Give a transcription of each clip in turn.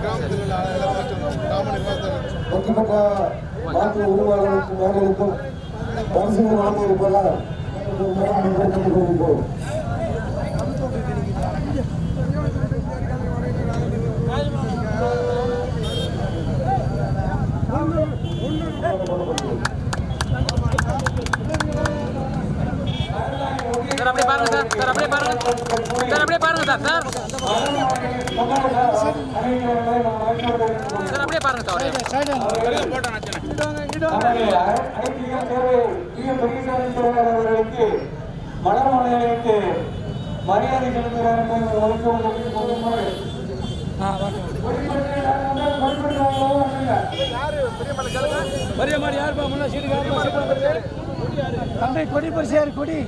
கிராமத்தில் உள்ள எல்லாரும் கிராம நிர்வாகத்தில் ஒட்டுமொத்த மாற்று உருவாளர்களுக்கும் அவர்களுக்கும் பரிசுகள் வழங்கியிருப்பதால் கொண்டிருக்கிறோம் சார் அப்படியே பாருங்க சார் சார் அப்படியே பாருங்க சார் அப்படியே பாருங்க சார் சார் சார் அப்படியே பாருங்க சார் அவரே மலர்மலைகளுக்கு மரியாதை செலுத்துகிறார்கள் தம்பி கொடி பரிசியாரு கொடி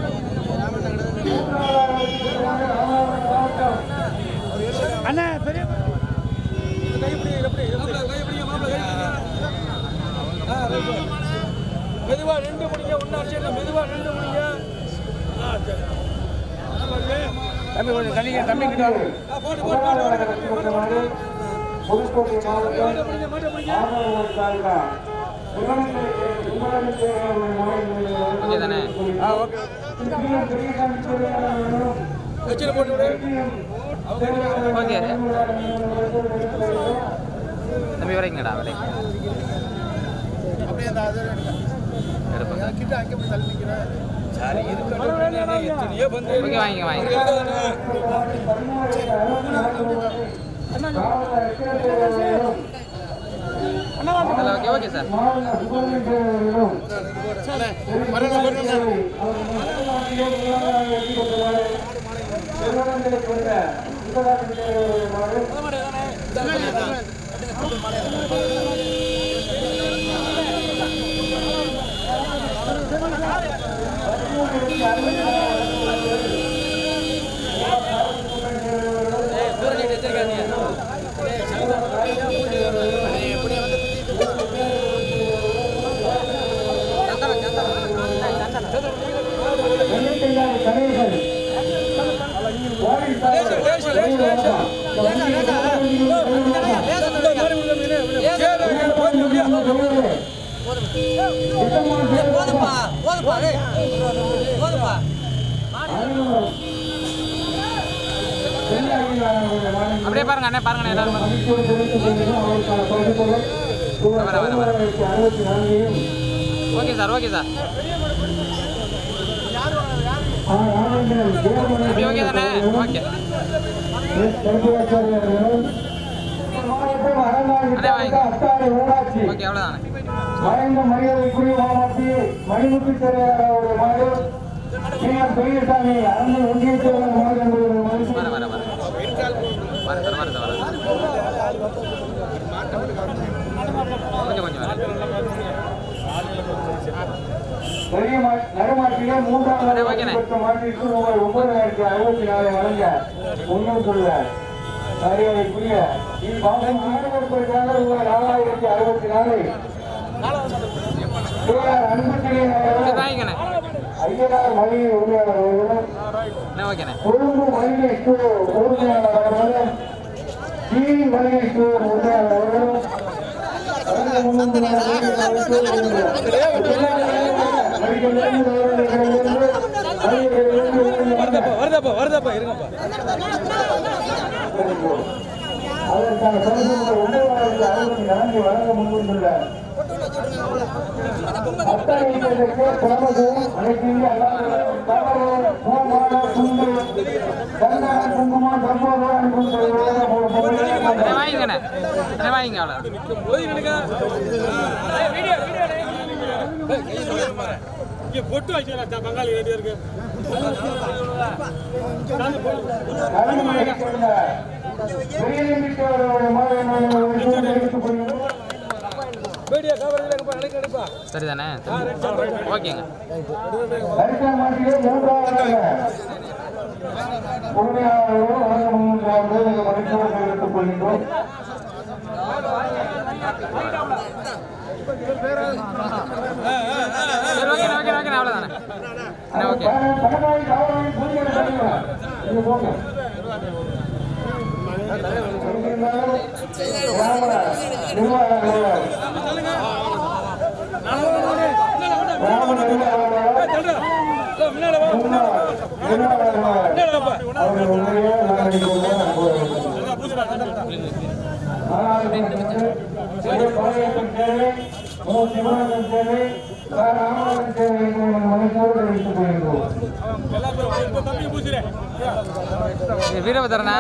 அண்ணா பெரிய மெதுவா ரெண்டு முடிங்க ஒன்னு அடிச்சிருக்க மெதுவா ரெண்டு முடிங்க தம்பி கொஞ்சம் தள்ளிங்க தம்பி கிட்ட வாங்க. போட்டு போட்டு போட்டு புதுக்கோட்டை மாவட்டம் ஓகே தானே வச்சுட்டு போட்டு விடு ஓகே தம்பி வரைக்குங்கடா வரை அப்படியே அந்த அது எடுப்போம் கிட்ட அங்கே போய் தள்ளி நிற்கிறேன் சரி இருக்கட்டும் எத்தனையோ வந்து ஓகே வாங்கிங்க வாங்கிங்க ஹலோ ஓகே ஓகே சார் போதுப்பா போதுப்பா டேய் போதுப்பா அப்படியே பாருங்க அண்ணே பாருங்க எல்லாரும் வர, வர, வர. ஓகே சார் ஓகே சார் தம்பி ஓகே தானே ஓகே ஊராட்சி ஓகே அவ்வளோதானே மறைந்த மரியாதைக்குரிய மாமாத்தி மணிமுத்து சிறையாரோட மகள் சீமான் பெரியசாமி அரண்மனை ஒன்றியத்தில் மகள் என்பது மனுஷன் வர வர வர வர சார் வர சார் வர கொஞ்சம் கொஞ்சம் வர பெரிய மா- நடுமாட்டிலே மூன்றாவது அடே, ஓகேண்ணே. பெற்ற மாட்டிற்கு ரூபாய் ஒன்பதாயிரத்தி அறுபத்தி நாலு வழங்க முன்னூற்றுள்ள மரியாதைக்குரிய இப்பாசம் ஈடுபடுவதற்காக ரூபாய் நாலாயிரத்தி அறுபத்தி நாலு அன்புத்திலே சரி வாங்கிக்கண்ணே ஐயனார் மணி உரிமையாளர் அவர்களும் அண்ணே ஓகேண்ணே கொழும்பு மளிகை ஸ்டோர் உரிமையாளர் அவர்களும் டிவி மளிகை ஸ்டோர் உரிமையாளர் அவர்களும் வருதப்பா வருதப்பா வருதப்பா இருங்கப்பா அதற்கான பரிசுகளை ஒன்பதாயிரத்தி அறுபத்தி நான்கு வழங்க முன்வந்துள்ள அத்தகையதற்கு பிரமதும் அனைத்து இந்திய அல்லாத தவறு பூமான துண்டு கந்தன குங்குமம் சம்பவம் கொண்டு அண்ணே வாங்கிக்கண்ணே அண்ணே வாங்கிங்க அவ்வளோ போய் நினைக்க வீடியோ வீடியோ இங்க பொட்டு வச்சுக்கலாம் பங்காளி ரெடியா இருக்கு வீடியோ கவர் இல்லைங்கப்பா நினைக்க நினைப்பா சரிதானே ஓகேங்க சரி ஓகே ஓகே ஓகே அவ்வளோதானே அண்ணே ஓகே கிராம நிர்வாக அலுவலர் கிராம நிர்வாக அலுவலர் முன்னாள் நிர்வாக அலுவலர் அவர்கள் உண்மையே நான் நினைக்கிறேன் பாளையத்தின் தேவை ஓ சிவராஜன் தேவை ராமநாதன் தேவை என்று மனசோடு வைத்துக் கொள்கிறோம் வீரபத்திரனா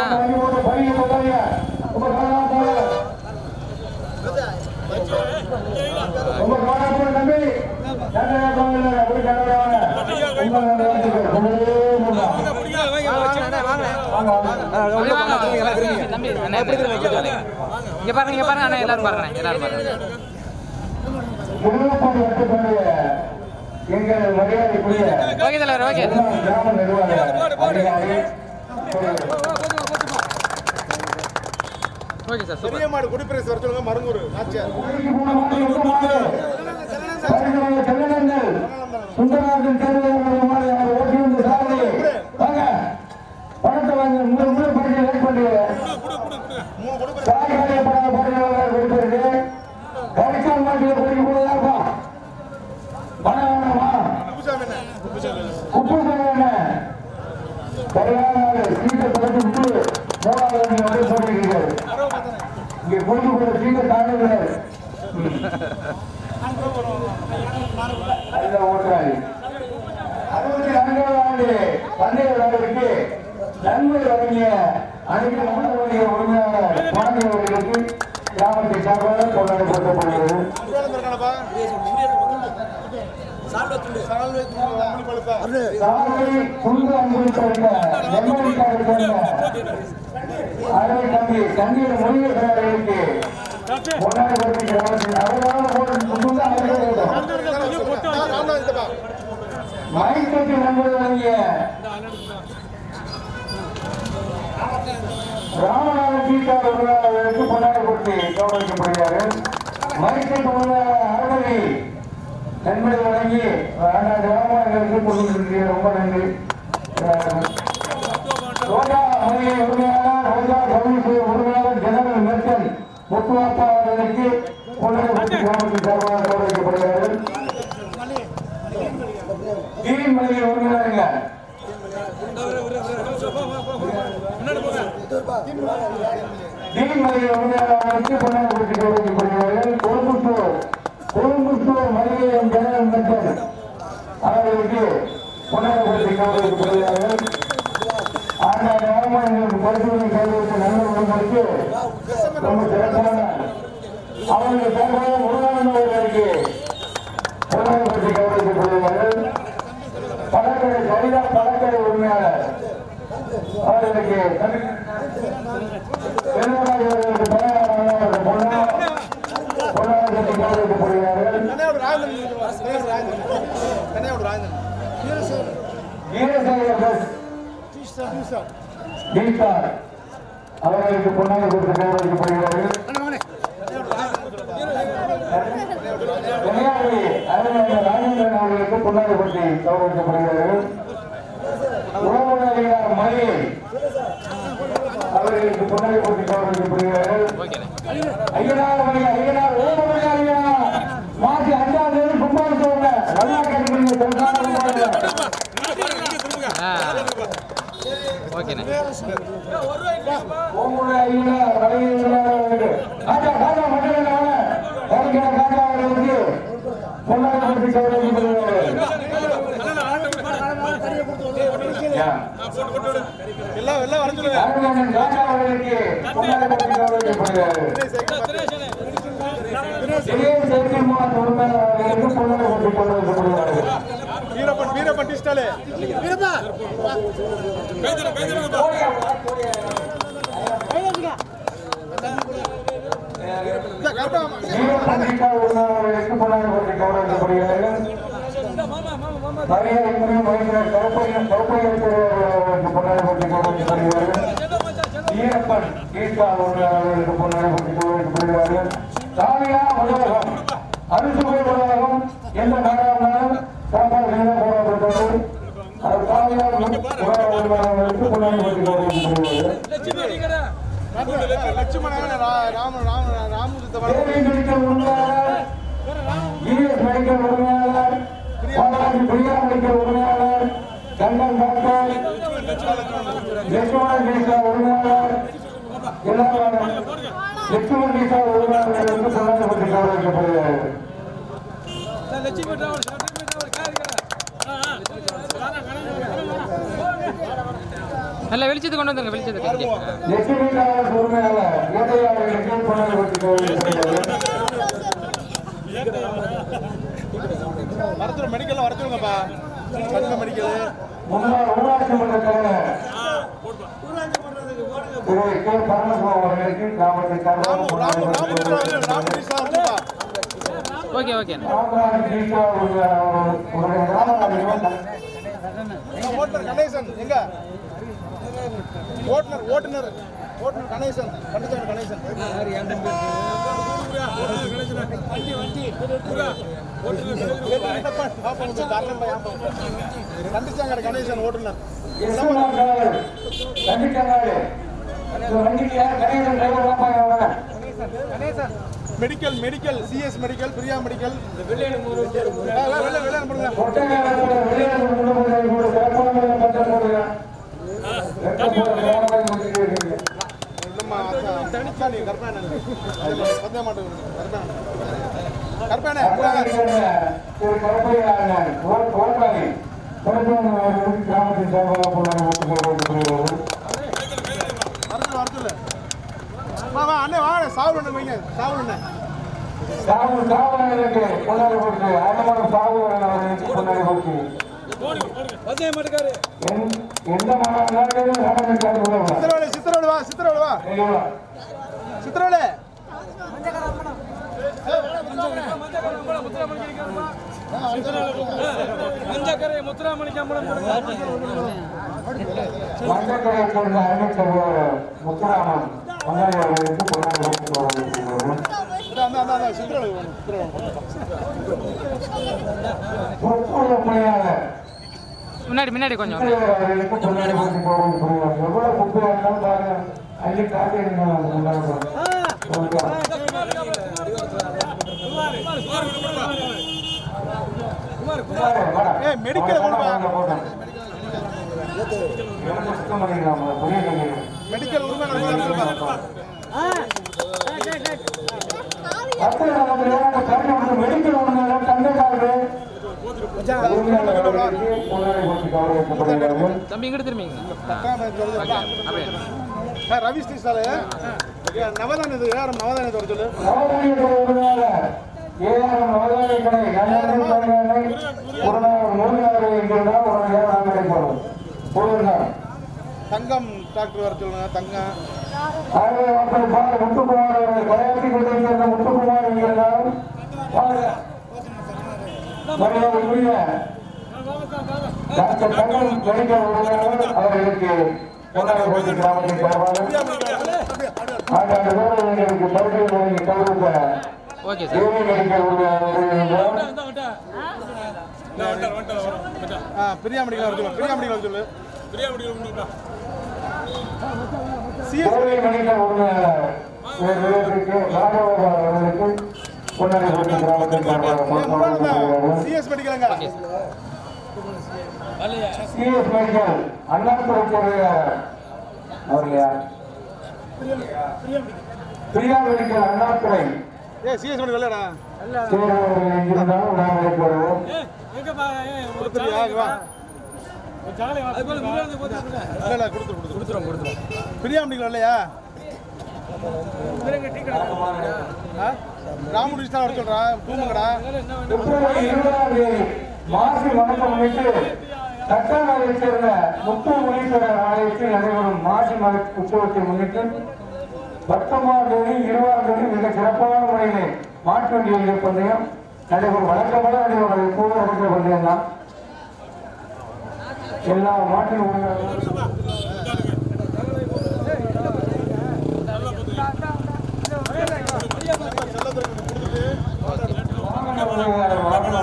அப்படியே வாங்க தம்பி அண்ணா இங்க பாருங்க இங்க பாருங்க அண்ணா எல்லாரும் பாருங்க எல்லாரும் பாருங்க எங்கள் மரியாதைக்குரிய ஓகே தலைவர் ஓகே கிராம நிர்வாக அதிகாரி ஓகே சார் சூப்பர் பெரிய மாடு குடிப்பிரேஸ் வர சொல்லுங்க மருங்கூர் நாச்சியார் சுந்தரராஜன் தேர்தல் ஓட்டி வந்து சாரதி வாங்க பணத்தை வாங்க மூணு மூணு படிச்சு லேட் பண்ணுங்க மூணு குடிப்பிரேஸ் சாயப்படாத படிக்கிறவங்க கொடுத்துருக்கு கடிக்கால் மாட்டில் படிக்க கூடாதா இருக்கும் பணம் வேணாமா குப்புசாமி என்ன குப்புசாமி உப்பு என்ன சரியான சீட்டை தொடர்ந்து விட்டு மூணாவது நீங்க வந்து சொல்லிருக்கீங்க இங்க கொடுத்து கூட சீட்டை தாண்டுகிறார் அதுல ஓட்டுறாரு அறுபத்தி நான்காவது ஆண்டு பந்தய விழாவிற்கு நன்மை வழங்கிய அனைத்து மாணவர்களுடைய உரிமையாளர் மாணவர்களுக்கு கிராமத்தை சார்பாக கொண்டாடப்பட்டப்படுகிறது இருக்கானப்பா சால்வை துண்டு அம்புலி பழுப்பா சாலை துண்டு அன்பளித்த நெம்மதிக்காக சேர்ந்த அருமை தம்பி தண்ணீர் முருகேசனர்களுக்கு கொண்டாடப்பட்ட கிராமத்தில் அவரால் ஒரு துண்டு அன்பளித்த ராமநாதப்பா மைக்கேட்டு நண்பர் வழங்கிய ராமநாத சீதா உரிமையாளர்களுக்கு கொண்டாடப்பட்டு கௌரவிக்கப்படுகிறார்கள் மைக்கேட்டு உரிமையாளர் அறநெறி நன்மை வழங்கி அண்ணா ராமநாதர்களுக்கு கொடுத்திருக்கிற ரொம்ப நன்றி அஹ், ரோஜா மொழியை உரிமையாளர் ரோஜா கவுன்சி உரிமையாளர் ஜெனரல் மெர்சன் முத்துவாப்பா அவர்களுக்கு கொண்டாடப்பட்டு கிராமத்தின் சார்பாக கௌரவிக்கப்படுகிறார்கள் தீன் மொழியை உரிமையாளருங்க தீன்மலையை உரிமையாளர்களுக்கு கொண்டாடப்பட்டு கௌரவிக்கப்படுகிறார்கள் கொழும்புத்தூர் கொழும்புத்தூர் மளிகையின் ஜெனரல் மெர்சன் அவர்களுக்கு கொண்டாடப்பட்டு கௌரவிக்கப்படுகிறார்கள் ஆனால் ராமாயணம் பரிசோதனை கைவிட்ட நல்லவர்களுக்கு ரொம்ப சிறப்பான அவர்களுக்கு சார்பாக முருகானந்த அவர்களுக்கு கொண்டாடப்பட்டு கௌரவிக்கப்படுகிறார்கள் பழக்கடை சரிதா பழக்கடை உரிமையாளர் அவர்களுக்கு பெருமராஜ் அவர்களுக்கு தலைவராக பொண்ணா கொண்டாடப்பட்டு கௌரவிக்கப்படுகிறார்கள் கன்னியாவோட ராஜேந்திரன் ராஜேந்திரன் கன்னியாவோட ராஜேந்திரன் வீரசேகர பஸ் தீபார் அவர்களுக்கு பொன்னாக கொடுத்து கௌரவிக்கப்படுகிறார்கள் கன்னியாகுமரி அறிஞர் ராஜேந்திரன் அவர்களுக்கு பொன்னாக கொடுத்து கௌரவிக்கப்படுகிறார்கள் உறவுடையார் மணி அவர்களுக்கு பொன்னாக கொடுத்து கௌரவிக்கப்படுகிறார்கள் ஐயனார் மணி ஐயனார் ஓமணி ஐயனார் மாசி அஞ்சாவது தேதி கும்பாபிஷேகம் நல்லா கேட்டுக்கிறீங்க சொல்றாங்க ஆ ஓகேண்ணே உங்களுடைய ஐயா வரையிலாளர்களுக்கு ராஜா ராஜா மட்டும் வருகிற ராஜா அவர்களுக்கு கொண்டாடப்பட்டு கௌரவிக்கப்படுகிறார்கள் எல்லாம் எல்லாம் வர சொல்லுங்க அருமையான ராஜா அவர்களுக்கு கொண்டாடப்பட்டு கௌரவிக்கப்படுகிறார்கள் பெரிய செயற்கை மாவட்ட உறுப்பினர் அவர்களுக்கு கொண்டாடப்பட்டு கௌரவிக்கப்படுகிறார்கள் வீரப்பன் வீரப்பன் டிஸ்டாலே வீரப்பா வீரபண்டிகா உறுப்பினர்களுக்கு கொண்டாடப்பட்டு கௌரவிக்கப்படுகிறார்கள் மரியாதைக்குரிய மைனர் கருப்பையன் கருப்பையன் அவர்களுக்கு கொண்டாடப்பட்டு கௌரவிக்கப்படுகிறார்கள் ஈரப்பன் கீழ்கா அவர்களுக்கு கொண்டாடப்பட்டு கௌரவிக்கப்படுகிறார்கள் சாமியா உலகம் அரிசுவை உலகம் எந்த நாடாளும் சாப்பாடு செய்த போராட்டத்தோடு அது சாமியா உலக உரிமையாளர்களுக்கு கொண்டாடப்பட்டு கௌரவிக்கப்படுகிறார்கள் லட்சுமணன் ரா- ராம ராம ராமபுரத்தை வர தேவி மெடிக்கல் உரிமையாளர் ஜிஎஸ் மெடிக்கல் உரிமையாளர் பாலாஜி பிரியா மெடிக்கல் உரிமையாளர் கண்ணன் டாக்டர் லட்சுமணன் மெடிக்கல் உரிமையாளர் எல்லாரும் லட்சுமணன் மெடிக்கல் உரிமையாளர் என்று கொண்டாடப்பட்டு கௌரவிக்கப்படுகிறார்கள் லட்சுமி டவர் லட்சுமி டவர் காரிக்கடா நல்ல வெளிச்சத்துக்கு கொண்டு வந்துருங்க வெளிச்சத்துக்கு இங்கே. லட்சுமி டாக்டர் உரிமையாளர் ஏழை அவர்களுக்கு கொண்டாடப்பட்டு கௌரவிக்கப்படுகிறார்கள் வரத்துல மெடிக்கல் வர சொல்லுங்கப்பா சங்க மெடிக்கல் முன்னாள் ஊராட்சி மன்ற தலைவர் திரு கே பரமசிவம் அவர்களுக்கு கிராமத்தை ராமு ராமு ராமு ராமு ராமு கிருஷ்ணா வருதுப்பா ஓகே ஓகே ராமராஜ் கிருஷ்ணா உங்களுடைய ராமராஜ் ஓட்டுநர் கணேசன் எங்க ஓட்டுநர் ஓட்டுநர் ஓட்டுநர் கணேசன் கண்டிச்சாங்க கணேசன் கண்டிச்சாங்க கணேசன் ஓட்டுநர் medical medical CS medical Priya medical வெள்ளை வெள்ளை வெள்ளை பண்ணுங்க இல்லம்மா தனிச்சாணி கற்பனை பத்தே மாட்டேன் கற்பனை கற்பனை கிராமத்தின் சார்பாக வரத்துல வரத்துல வா வா அண்ணே வா சாவு ஒன்று வைங்க சாவு ஒன்று சாவு சாவணர்களுக்கு கொண்டாடி போட்டு ஆயிரமான சாவு அவர்களுக்கு கொண்டாடி போட்டு பந்தய மாட்டுக்காரு எந்த- எந்த மாணவர்களும் நடந்திருக்காது உணவு சித்திரவளை சித்திரவளை வா சித்திரவளை வா சித்திரவளை மஞ்சக்கரை முத்துராமணிக்கு அம்பலம் மஞ்சக்கரை சேர்ந்த அருமை சகோதரர் முத்துராமன் கொண்டாடி அவர்களுக்கு கொண்டாடி போட்டு வருகிறது அந்த அந்த அந்த சித்திரவளை வேணும் சித்திரவளை பொறுப்புள்ள பணியாளர் முன்னாடி முன்னாடி கொஞ்சம் தலைவர் அவர்களுக்கு கொண்டாடி போட்டு போவது புரியாது எவ்வளவு குப்பையா இருந்தாலும் பாருங்க அள்ளி காட்டி இருந்தாலும் கொண்டாடுறோம் ஏய், medical கொண்டு வா. சுத்தம் பண்ணிக்கலாம் புரியுது மெடிக்கல் உரிமை நம்ம மெடிக்கல் உரிமையாளர் தந்தைக்காரரு உரிமையாளர்களுக்கு முன்னாடி போட்டு கௌரவிக்கப்படுகிறார்கள் தம்பி இங்கிட்டு திரும்பிங்க அப்படியே ஏய், ரவி ஸ்ரீசாலு நவதான இது ஏஆர்எம் நவதான வர சொல்லு நவதானியத்துறை உரிமையாளர் ஏஆர்எம் நவதானிய கடை கண்ணன் பணியாளரை ஒரு நாள் முருகாறு என்கிறார் ஒரு நாள் நாங்கள் போகிறோம் பொருள்தான் தங்கம் டாக்டர் வர சொல்லுங்க தங்கம் ஆகவே மக்கள் பார் முத்துக்குமார் அவர்கள் கலையாற்றி கொண்டிருக்கிற முத்துக்குமார் என்கிறார் மரியாதைக்குரிய டாக்டர் தங்கம் மெடிக்கல் உரிமையாளர் அவர்களுக்கு கொண்டாடப்பட்ட கிராமத்தின் சார்பாக ஆண்டாண்டு தோறும் எங்களுக்கு பரிசு வழங்கி கௌரவித்த ஓகே சார் தேவி மெடிக்கல் உரிமையாளர் ஆ பிரியா மெடிக்கல் வர சொல்லு பிரியா மெடிக்கல் வர சொல்லு சிஎஸ் தேவி மெடிக்கல் உரிமையாளர் இவர்களுக்கு ராஜகோபால் அவர்களுக்கு கொண்டாடப்பட்ட கிராமத்தின் சார்பாக சிஎஸ் மெடிக்கலுங்க சிஎஸ் மெடிக்கல் அண்ணாத்துறை சேர்ந்த அவர்கள் யார் பிரியா மெடிக்கல் அண்ணாத்துறை ஏ சிஎஸ் மெடிக்கல் இல்லடா சேர்ந்தவர்கள் எங்கிருந்தாலும் நாம் வருவோம் கொடுத்துறியா இங்க வா அது போல முன்னாடி போட்டு இல்ல இல்ல கொடுத்துரு கொடுத்துரு கொடுத்துரும் கொடுத்துரும் பிரியா மெடிக்கல் இல்லையா ஆ? ராமு டிஸ்டா வர சொல்றா தூங்குங்கடா பிப்ரவரி இருபதாம் தேதி மாசி வணக்கம் முன்னிட்டு தட்டாநகரைச் சேர்ந்த முத்து முனீஸ்வரர் ஆலயத்தில் நடைபெறும் மாசி மக உற்சவத்தை முன்னிட்டு பத்தொன்பதாம் தேதி இருபதாம் தேதி மிக சிறப்பான முறையிலே மாட்டு வண்டியில் பந்தயம் நடைபெறும் வழக்கமான நடைபெறும் எப்போதும் நடக்கிற பந்தயம் தான் எல்லா மாட்டின் உரிமையாளர்களும் வாகன உரிமையாளர் வாகன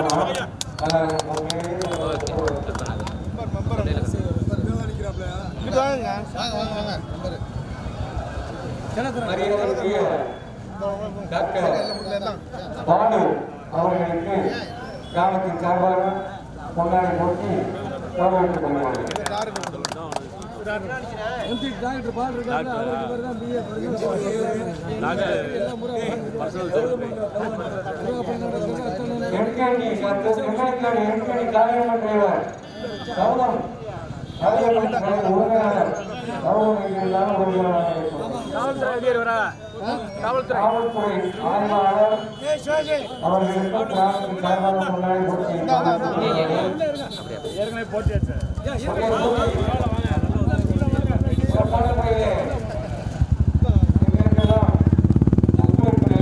உரிமையாளர் மெம்பர் மெம்பர் வாங்க மரியாதைக்குரிய டாக்டர் பாலு அவர்களுக்கு கிராமத்தின் சார்பாக பொன்னாடி போட்டி கௌரவித்துக் கொள்கிறார்கள் எம்பி டாக்டர் பால் இருக்காங்க அவருக்கு பேர் தான் பிஏ எம்கேடி எம்எல்ஏ எம்கேடி காரியமன்ற தலைவர் கௌதம் காரியமன்ற தலைவர் உறுப்பினர் கௌதம் எல்லாம் உறுப்பினராக இருக்கிறார். காவல்துறை ஆய்வாளர் அவர்களுக்கு கிராமத்தின் சார்பாக முன்னாடி போட்டி சிறப்பான முறையிலே எங்களுக்கெல்லாம் ஒத்துழைப்பு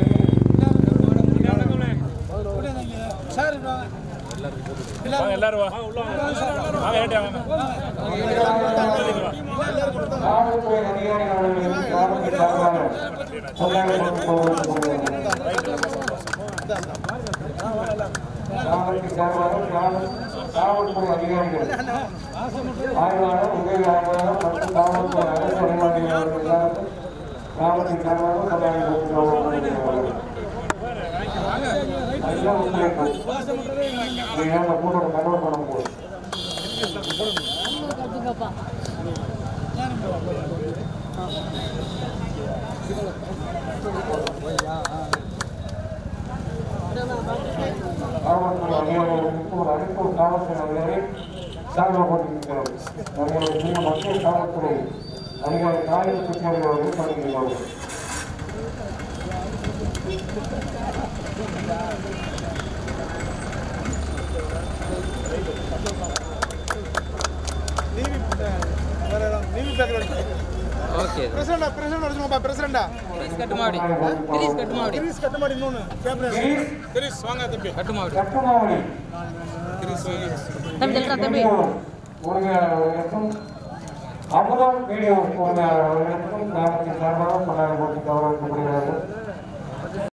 நல்கி சார் எல்லாரும் வா வாங்க ஏட்டா வாங்க காவல்துறை அதிகாரிகள் அவர்களுக்கு கிராமத்தின் சார்பாக முன்னாடி போட்டி கிராமத்தின் சார்பாக கிராம காவல்துறை அதிகாரிகள் ஆய்வாளர் உதவி ஆய்வாளர் மற்றும் காவல்துறை அரசு அதிகாரிகள் எல்லாருக்கும் கிராமத்தின் சார்பாக கொண்டாடி கொடுக்கிறோம் அதெல்லாம் ஒத்துழைப்பு நீங்க அந்த கூட்டத்தை கண்ட்ரோல் பண்ண போகுது காவல்துறை அதிகாரிகளுக்கு ஒரு அழைப்பு காவல்துறை அதிகாரி சார்பில் போட்டிருக்கிறது நிறைய மத்திய காவல்துறை அதிகாரி காயல் குற்றவாளி அவர்கள் பணிபுரிகிறார்கள் டிவி வேற ஏதாவது டிவி பேக்கர் ஓகே பிரசிடண்டா பிரசிடண்ட் வச்சுக்கோப்பா பிரசிடண்டா கிரீஸ் கட்டுமாடி கிரீஸ் கட்டுமாடி கிரீஸ் கட்டுமாடி இன்னொன்று கேப்டன் கிரீஸ் கிரீஸ் வாங்க தம்பி கட்டுமாடி கட்டுமாவடி தம்பி சொல்றா தம்பி வீடியோ உரிமையாளர் அவர்களுக்கும் அமுதம் வீடியோ உரிமையாளர் அவர்களுக்கும் கிராமத்தின் சார்பாக கொண்டாடி போட்டி கௌரவிக்கப்படுகிறார்கள்